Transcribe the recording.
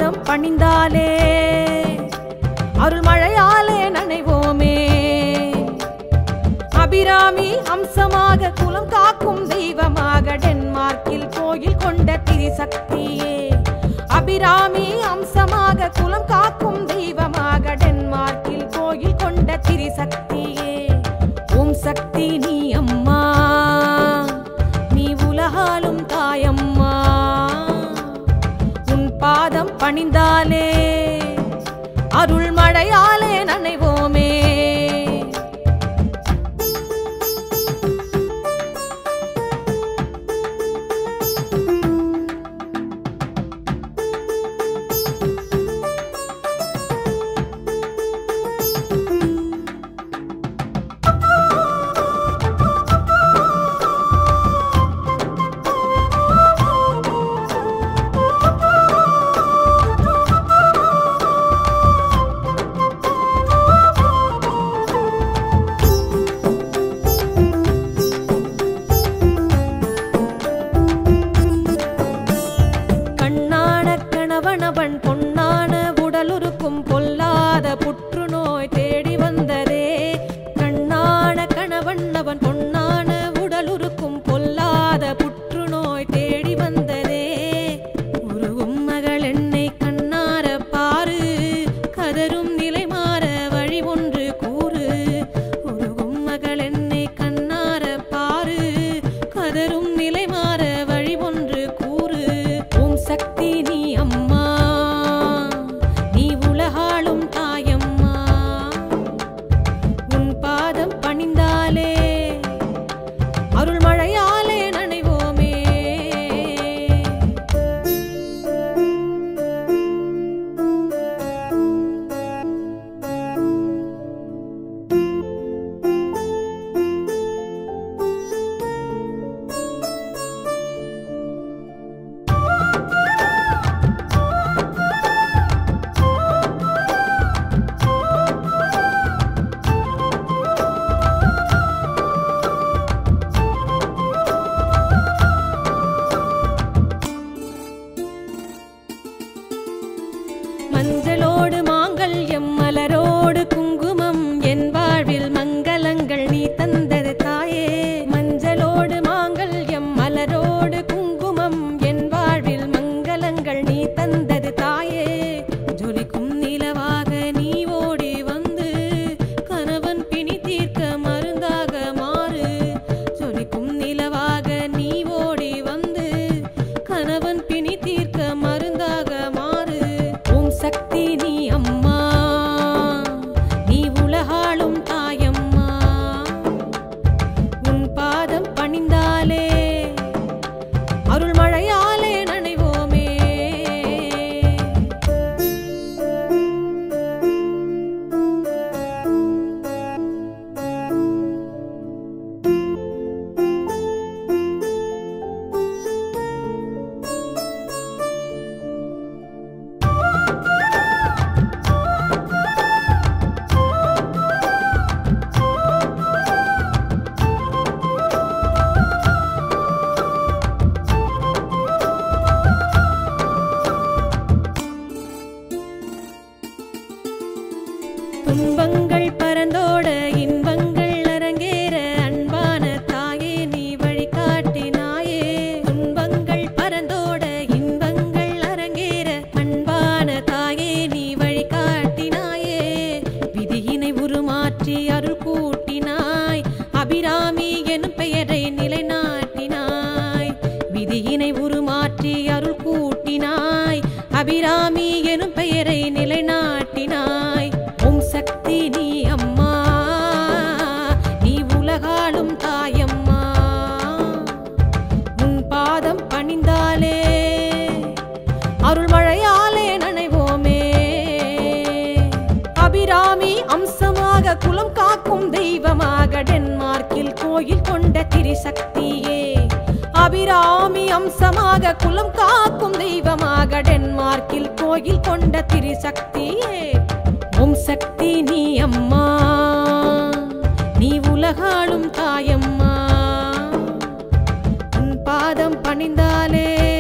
பாதம் பணிந்தாலே அருள் மழையாலே நனைவோமே அபிராமி அம்சமாக குலம் காக்கும் தெய்வமாக டென்மார்க்கில் கோயில் கொண்ட திரிசக்தியே அபிராமி அம்சமாக குலம் காக்கும் தெய்வமாக டென்மார்க்கில் கோயில் கொண்ட திரிசக்தியே ஓம் சக்தி நீ அம்மா நீ உலகாலும் தாயம்மா உன் பாதம் பணிந்தாலே அருள் மழையாலே நனைவோமே கண்ணான கணவனவன் பொன்னான உடலுருக்கும் பொல்லாத புற்றுநோய் தேடி வந்ததே கண்ணான கணவன் அவன் பொன்னான உடலுருக்கும் பொல்லாத புற்றுநோய் தேடி வந்ததே உருகும் மகள் என்னை கண்ணார பாரு கதரும் நிலை மாற வழி ஒன்று கூறு உருகும் மகள் என்னை கண்ணார பாரு கதரும் நிலை மாற வழி ஒன்று கூறு ஓம் சக்தி நீ அம்மா நீ உலகாளும் தாயம்மா உன் பாதம் பணிந்தாலே அருள் மழையாலே நனைவோமே மஞ்சளோடு மாங்கல்யம் மலரோடு குங்குமம் என் வாழ்வில் மங்களங்கள் நீ தந்தது தாயே மஞ்சளோடு மாங்கல்யம் மலரோடு குங்குமம் என் வாழ்வில் மங்களங்கள் நீ தந்தது தாயே ஜொலிக்கும் நிலவாக நீ ஓடி வந்து கணவன் பிணி தீர்க்க மருந்தாக மாறு ஜொலிக்கும் நிலவாக நீ ஓடி வந்து கணவன் பிணி தீர்க்க மருந்தாக மாறு ஓம் சக்தி நீ அம்மா நீ உலகாளும் தாயம்மா உன் பாதம் பணிந்தாலே அருள் மழையாலே நனைவோமே துன்பங்கள் பறந்தோட இன்பங்கள் அரங்கேற அன்பான தாயே நீ வழிகாட்டினாயே துன்பங்கள் பறந்தோட இன்பங்கள் அரங்கேற அன்பான தாயே நீ வழிகாட்டினாயே விதியினை உருமாற்றி அருள் கூட்டினாய் அபிராமி எனும் பெயரை நிலைநாட்டினாய் விதியினை உருமாற்றி அருள் கூட்டினாய் அபிராமி எனும் பெயரை நிலைநாட்டினாய் ஓம் சக்தி நீ அம்மா நீ உலகாளும் தாயம்மா உன் பாதம் பணிந்தாலே அருள் மழையாலே நனைவோமே அபிராமி அம்சமாக குலம் காக்கும் தெய்வமாக டென்மார்க்கில் கோயில் கொண்ட திரிசக்தியே அபிராமி அம்சமாக குலம் காக்கும் தெய்வமாக டென்மார்க்கில் கோயில் கொண்ட திரிசக்தியே ஓம் சக்தி நீ அம்மா நீ உலகாளும் தாயம்மா உன் பாதம் பணிந்தாலே